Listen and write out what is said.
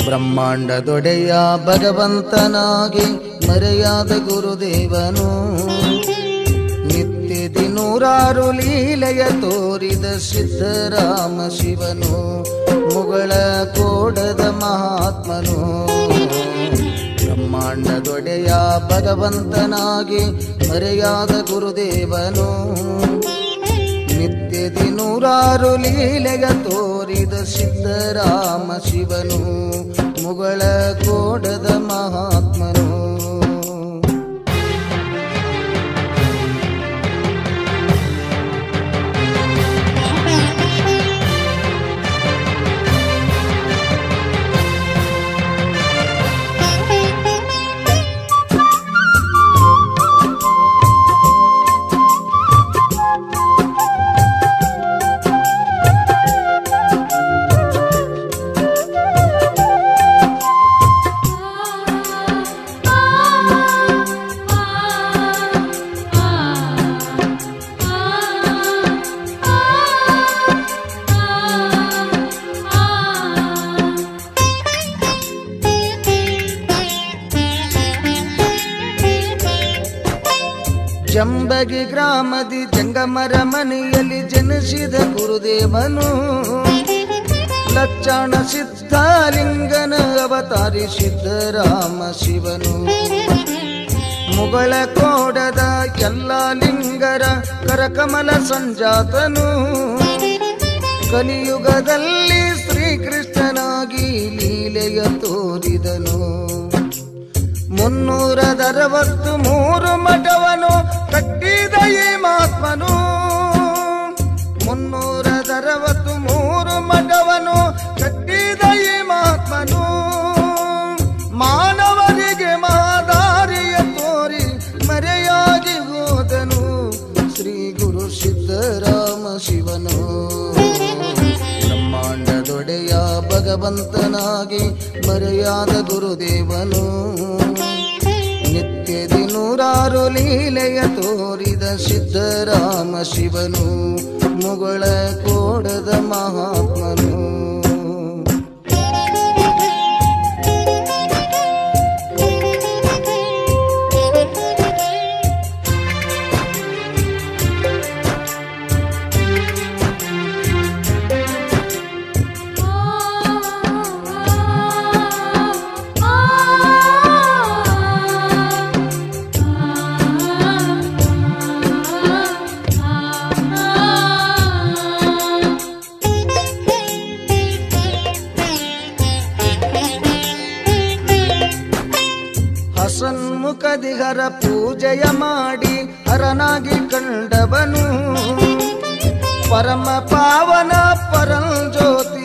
ಬ್ರಹ್ಮಾಂಡದೊಡೆಯ ಭಗವಂತನಾಗಿ ಮರೆಯಾದ ಗುರುದೇವನು ನಿತ್ಯದಿ ನೂರಾರು ಲೀಲೆಯ ತೋರಿದ ಸಿದ್ಧರಾಮ ಶಿವನು ಮುಗಳ ಕೋಡದ ಮಹಾತ್ಮನು ಬ್ರಹ್ಮಾಂಡದೊಡೆಯ ಭಗವಂತನಾಗಿ ಮರೆಯಾದ ಗುರುದೇವನು ನಿತ್ಯದಿ ನೂರಾರು ಲೀಲೆಯ ತೋರಿದ ಸಿದ್ಧರಾಮ ಶಿವನು ಮುಗಳ ಕೋಡದ ಮಹಾತ್ಮನು ಜಂಬಗಿ ಗ್ರಾಮದಿ ಜಂಗಮರ ಮನೆಯಲ್ಲಿ ಜನಿಸಿದ ಗುರುದೇವನು ಲಕ್ಷಣ ಸಿದ್ಧಲಿಂಗನ ಅವತಾರಿ ಸಿದ್ಧರಾಮ ಶಿವನು ಮುಗಳ ಕೋಡದ ಎಲ್ಲ ಲಿಂಗರ ಕರಕಮಲ ಸಂಜಾತನು ಕಲಿಯುಗದಲ್ಲಿ ಶ್ರೀಕೃಷ್ಣನಾಗಿ ಲೀಲೆಯ ತೋರಿದನು ಮುನ್ನೂರದರವತ್ತು ಮೂರು ಮಠವನು ಕಟ್ಟಿದ ಈ ಮಹಾತ್ಮನು ಮುನ್ನೂರದರವತ್ತು ಮೂರು ಮಠವನು ಕಟ್ಟಿದ ಈ ಮಹಾತ್ಮನು ಮಾನವರಿಗೆ ಮಾದಾರಿಯ ತೋರಿ ಮರೆಯಾಗಿ ಹೋದನು ಶ್ರೀ ಗುರು ಸಿದ್ಧರಾಮ ಶಿವನು ಬ್ರಹ್ಮಾಂಡದೊಡೆಯ ಭಗವಂತನಾಗಿ ಮರೆಯಾದ ಗುರುದೇವನು ನಿತ್ಯದಿ ನೂರಾರು ಲೀಲೆಯ ತೋರಿದ ಸಿದ್ಧರಾಮ ಶಿವನು ಮುಗಳ ಕೋಡದ ಮಹಾತ್ಮನು ಹಸನ್ಮುಖದಿಗರ ಪೂಜೆಯ ಮಾಡಿ ಹರನಾಗಿ ಕಂಡವನು ಪರಮ ಪಾವನ ಪರಂಜ್ಯೋತಿ